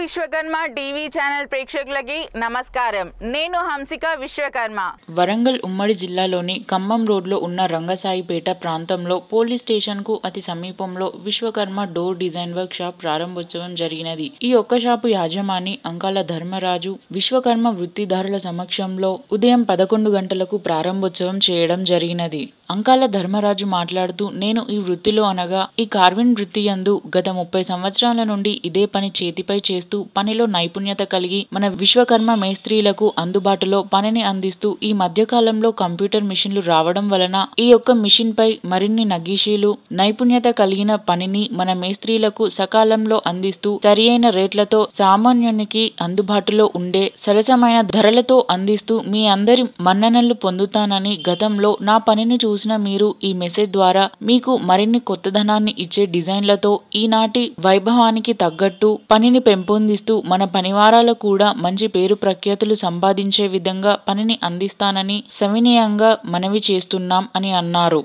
Vishwakarma TV channel ప్రేక్షకులకి నమస్కారం నేను హంసిక విశ్వకర్మ వరంగల్ ఉమ్మడి జిల్లాలోని ఖమ్మం రోడ్లో ఉన్న రంగసాయిపేట ప్రాంతంలో పోలీస్ స్టేషన్కు అతి సమీపంలో Vishwakarma door design work shop ప్రారంభోత్సవం జరిగినది ఈ ఒక్క షాపు యాజమాని అంకాల ధర్మరాజు విశ్వకర్మ వృత్తిదారుల సమక్షంలో ఉదయం పదకొండు గంటలకు ప్రారంభోత్సవం చేయడం జరిగినది అంకాల ధర్మరాజు మాట్లాడుతూ నేను ఈ వృత్తిలో అనగా ఈ కార్విన్ వృత్తి యందు గత ముప్పై సంవత్సరాల నుండి ఇదే పని చేతిపై చేస్తూ పనిలో నైపుణ్యత కలిగి మన విశ్వకర్మ మేస్త్రీలకు అందుబాటులో పనిని అందిస్తూ ఈ మధ్య కాలంలో కంప్యూటర్ మిషన్లు రావడం వలన ఈ యొక్క మిషన్ పై మరిన్ని నగీషీలు నైపుణ్యత కలిగిన పనిని మన మేస్త్రీలకు సకాలంలో అందిస్తూ సరియైన రేట్లతో సామాన్యునికి అందుబాటులో ఉండే సరసమైన ధరలతో అందిస్తూ మీ అందరి మన్ననలు పొందుతానని గతంలో నా పనిని చూసిన మీరు ఈ మెసేజ్ ద్వారా మీకు మరిన్ని కొత్తదనాన్ని ఇచ్చే డిజైన్లతో ఈనాటి వైభవానికి తగ్గట్టు పనిని పెంపొందిస్తూ మన పనివారాలు కూడా మంచి పేరు ప్రఖ్యాతులు సంపాదించే విధంగా పనిని అందిస్తానని సవినయంగా మనవి చేస్తున్నాం అని అన్నారు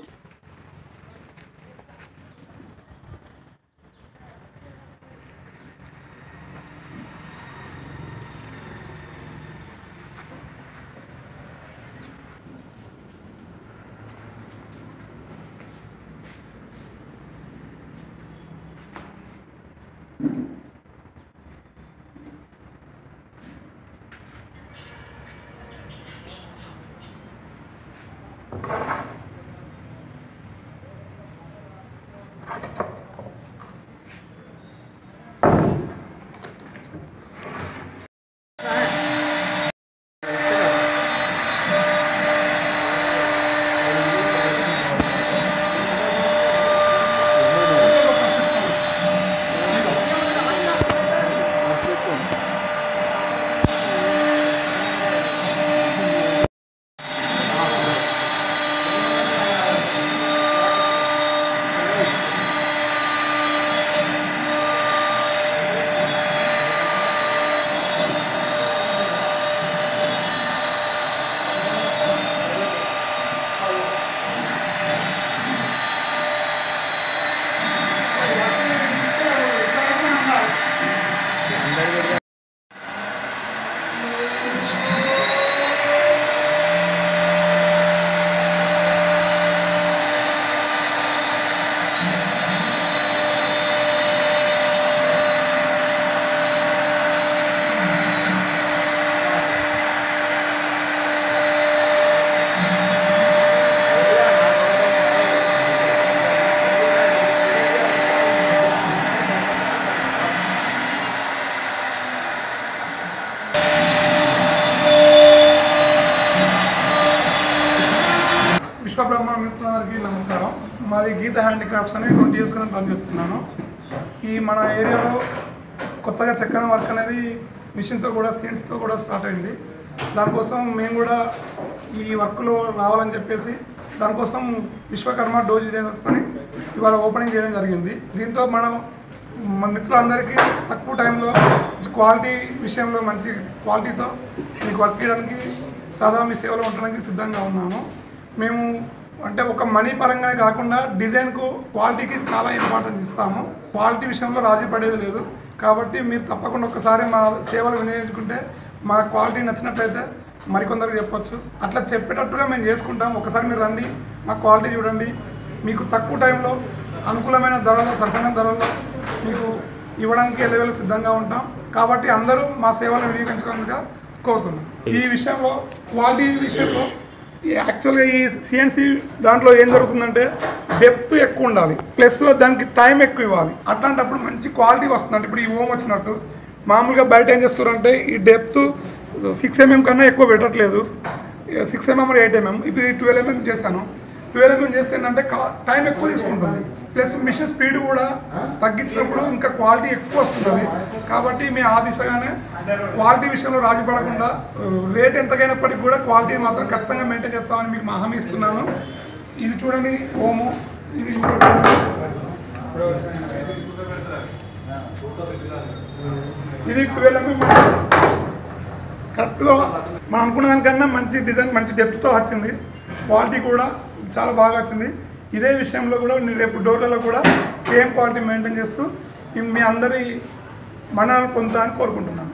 విశ్వబ్రహ్మ మిత్రులందరికీ నమస్కారం మాది గీత హ్యాండిక్రాఫ్ట్స్ అని ట్వంటీ ఇయర్స్ గా పనిచేస్తున్నాను ఈ మన ఏరియాలో కొత్తగా చెక్కన వర్క్ అనేది మిషన్తో కూడా సీడ్స్తో కూడా స్టార్ట్ అయింది దానికోసం మేము కూడా ఈ వర్క్లో రావాలని చెప్పేసి దానికోసం విశ్వకర్మ డోజ్ డిజైనర్స్ అని ఇవాళ ఓపెనింగ్ చేయడం జరిగింది దీంతో మనం మన మిత్రులందరికీ తక్కువ టైంలో మంచి క్వాలిటీ విషయంలో మంచి క్వాలిటీతో మీకు వర్క్ చేయడానికి సదా మీ సేవలో ఉండడానికి సిద్ధంగా ఉన్నాము మేము అంటే ఒక మనీ పరంగానే కాకుండా డిజైన్కు క్వాలిటీకి చాలా ఇంపార్టెన్స్ ఇస్తాము క్వాలిటీ విషయంలో రాజీ పడేది లేదు కాబట్టి మీరు తప్పకుండా ఒకసారి మా సేవలు వినియోగించుకుంటే మా క్వాలిటీ నచ్చినట్లయితే మరికొందరికి చెప్పొచ్చు అట్లా చెప్పేటట్టుగా మేము చేసుకుంటాం ఒకసారి మీరు రండి మా క్వాలిటీ చూడండి మీకు తక్కువ టైంలో అనుకూలమైన ధరలో సరసమైన ధరల్లో మీకు ఇవ్వడానికి ఎల్లవేళ సిద్ధంగా ఉంటాం కాబట్టి అందరూ మా సేవలను వినియోగించుకోవాలని కోరుతున్నాం ఈ విషయంలో క్వాలిటీ విషయంలో యాక్చువల్గా ఈ సిఎన్సి దాంట్లో ఏం జరుగుతుందంటే డెప్త్ ఎక్కువ ఉండాలి ప్లస్ దానికి టైం ఎక్కువ ఇవ్వాలి అట్లాంటప్పుడు మంచి క్వాలిటీ వస్తుంది ఇప్పుడు ఈ ఓమ్ వచ్చినట్టు మామూలుగా బయట ఏం చేస్తారంటే ఈ డెప్త్ సిక్స్ ఎంఎం కన్నా ఎక్కువ పెట్టట్లేదు సిక్స్ ఎంఎం ఎయిట్ ఎంఎం ఇప్పుడు ట్వెల్వ్ ఎంఎం చేశాను ట్వెల్వ్ ఎంఎం చేస్తే ఏంటంటే టైం ఎక్కువ తీసుకుంటుంది ప్లస్ మిషన్ స్పీడ్ కూడా తగ్గించినప్పుడు ఇంకా క్వాలిటీ ఎక్కువ వస్తుంది కాబట్టి మేము ఆ దిశగానే క్వాలిటీ విషయంలో రాజీ పడకుండా రేట్ ఎంతకైనప్పటికీ కూడా క్వాలిటీ మాత్రం ఖచ్చితంగా మెయింటైన్ చేస్తామని మీకు మా హామీ ఇస్తున్నాను ఇది చూడండి ఓము ఇది ఇది ట్వెల్వ్ ఎంఎం కరెక్ట్గా మనం అనుకున్న దానికన్నా మంచి డిజైన్ మంచి డెప్త్తో వచ్చింది క్వాలిటీ కూడా చాలా బాగా వచ్చింది ఇదే విషయంలో కూడా నేను రేపు డోర్లలో కూడా సేమ్ క్వాలిటీ మెయింటైన్ చేస్తూ మీ- మీ అందరి మన్ననలు పొందుతానని కోరుకుంటున్నాను